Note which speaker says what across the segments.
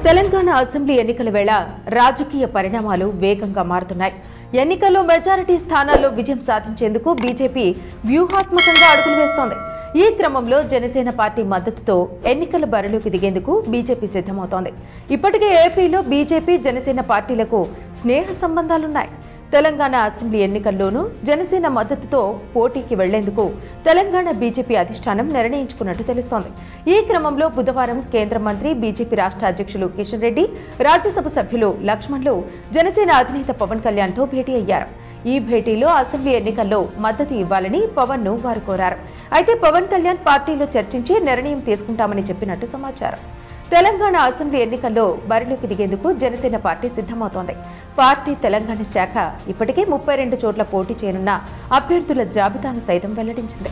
Speaker 1: Telangana assembly ఎన్నికల వేళ రాజకీయ పరిణామాలు వేగంగా మారుతున్నాయి ఎన్నికల్లో మెజారిటీ స్థానాల్లో విజయం సాధించేందుకు బీజేపీ వ్యూహాత్మకంగా అడుగులు వేస్తోంది ఈ క్రమంలో జనసేన పార్టీ మద్దతుతో ఎన్నికల బరిలోకి దిగేందుకు బీజేపీ సిద్ధమవుతోంది ఇప్పటికే ఏపీలో బీజేపీ జనసేన పార్టీలకు స్నేహ సంబంధాలున్నాయి తెలంగాణ అసెంబ్లీ ఎన్నికల్లోనూ జనసేన మద్దతుతో పోటీకి వెళ్లేందుకు తెలంగాణ బీజేపీ అధిష్టానం నిర్ణయించుకున్నట్టు తెలుస్తోంది ఈ క్రమంలో బుధవారం కేంద్ర మంత్రి బీజేపీ రాష్ట్ర అధ్యక్షులు కిషన్ రెడ్డి రాజ్యసభ సభ్యులు లక్ష్మణ్లు జనసేన అధినేత పవన్ కళ్యాణ్తో భేటీ అయ్యారు ఈ భేటీలో అసెంబ్లీ ఎన్నికల్లో మద్దతు ఇవ్వాలని పవన్ ను వారు కోరారు అయితే పవన్ కళ్యాణ్ పార్టీలో చర్చించి నిర్ణయం తీసుకుంటామని చెప్పినట్టు సమాచారం తెలంగాణ అసెంబ్లీ ఎన్నికల్లో బరిలోకి దిగేందుకు జనసేన పార్టీ సిద్ధమవుతోంది పార్టీ తెలంగాణ శాఖ ఇప్పటికే ముప్పై రెండు చోట్ల పోటీ చేయనున్న అభ్యర్థుల జాబితాను సైతం వెల్లడించింది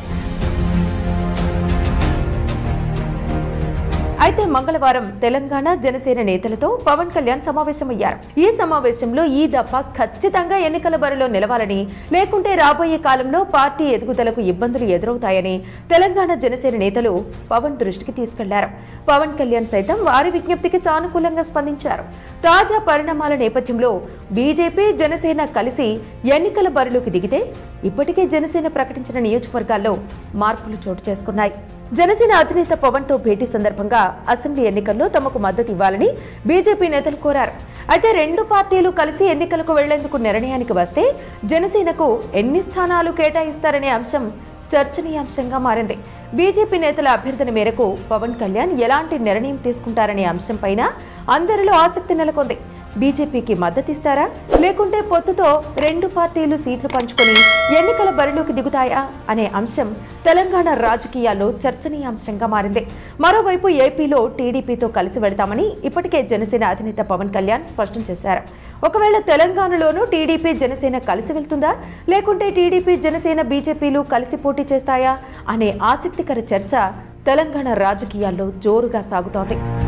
Speaker 1: అయితే మంగళవారం తెలంగాణ జనసేన నేతలతో పవన్ కళ్యాణ్ సమావేశమయ్యారు ఈ సమావేశంలో ఈ దఫా ఖచ్చితంగా ఎన్నికల బరిలో నిలవాలని లేకుంటే రాబోయే కాలంలో పార్టీ ఎదుగుదలకు ఇబ్బందులు ఎదురవుతాయని తెలంగాణ జనసేన నేతలు పవన్ దృష్టికి తీసుకెళ్లారు పవన్ కళ్యాణ్ సైతం వారి విజ్ఞప్తికి సానుకూలంగా స్పందించారు తాజా పరిణామాల నేపథ్యంలో బీజేపీ జనసేన కలిసి ఎన్నికల బరిలోకి దిగితే ఇప్పటికే జనసేన ప్రకటించిన నియోజకవర్గాల్లో మార్పులు చోటు చేసుకున్నాయి జనసేన అధినేత పవన్ తో భేటీ సందర్భంగా అసెంబ్లీ ఎన్నికల్లో తమకు మద్దతు ఇవ్వాలని బీజేపీ నేతలు కోరారు అయితే రెండు పార్టీలు కలిసి ఎన్నికలకు వెళ్లేందుకు నిర్ణయానికి వస్తే జనసేనకు ఎన్ని స్థానాలు కేటాయిస్తారనే అంశం చర్చనీయాంశంగా మారింది బీజేపీ నేతల అభ్యర్థన మేరకు పవన్ కళ్యాణ్ ఎలాంటి నిర్ణయం తీసుకుంటారనే అంశంపైన అందరిలో ఆసక్తి నెలకొంది బీజేపీకి మద్దతిస్తారా లేకుంటే పొత్తుతో రెండు పార్టీలు సీట్లు పంచుకొని ఎన్నికల బరిలోకి దిగుతాయా అనే అంశం తెలంగాణ రాజకీయాల్లో చర్చనీయాంశంగా మారింది మరోవైపు ఏపీలో టీడీపీతో కలిసి వెళ్తామని ఇప్పటికే జనసేన అధినేత పవన్ కళ్యాణ్ స్పష్టం చేశారు ఒకవేళ తెలంగాణలోనూ టీడీపీ జనసేన కలిసి వెళ్తుందా లేకుంటే టీడీపీ జనసేన బీజేపీలు కలిసి పోటీ చేస్తాయా అనే ఆసక్తికర చర్చ తెలంగాణ రాజకీయాల్లో జోరుగా సాగుతోంది